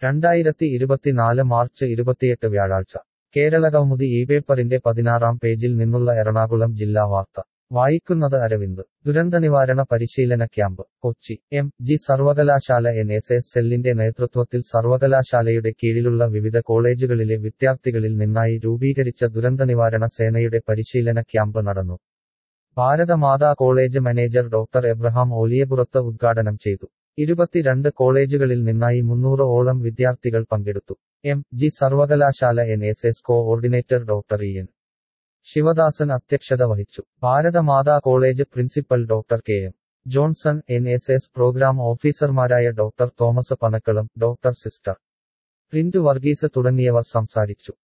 രണ്ടായിരത്തി ഇരുപത്തിനാല് മാർച്ച് ഇരുപത്തിയെട്ട് വ്യാഴാഴ്ച കേരള കൗമുദി ഈ പേപ്പറിന്റെ പതിനാറാം പേജിൽ നിന്നുള്ള എറണാകുളം ജില്ലാ വാർത്ത വായിക്കുന്നത് അരവിന്ദ് ദുരന്തനിവാരണ പരിശീലന ക്യാമ്പ് കൊച്ചി എം ജി സർവകലാശാല എൻ എസ് എസ് സെല്ലിന്റെ നേതൃത്വത്തിൽ സർവകലാശാലയുടെ കീഴിലുള്ള വിവിധ കോളേജുകളിലെ വിദ്യാർത്ഥികളിൽ നിന്നായി രൂപീകരിച്ച ദുരന്തനിവാരണ സേനയുടെ പരിശീലന ക്യാമ്പ് നടന്നു Bharathamatha college manager doctor Abraham Oliyapurath ഉദ്ഘാടനം ചെയ്തു ഇരുപത്തിരണ്ട് കോളേജുകളിൽ നിന്നായി മുന്നൂറ് ഓളം വിദ്യാർത്ഥികൾ പങ്കെടുത്തു എം ജി സർവകലാശാല N S S coordinator doctor E N Sivadasan അധ്യക്ഷത വഹിച്ചു Bharathamatha college principal doctor K M Johnson N S S program ഓഫീസർമാരായ doctor Thomas Panakkalam doctor sister Print Varghese തുടങ്ങിയവർ സംസാരിച്ചു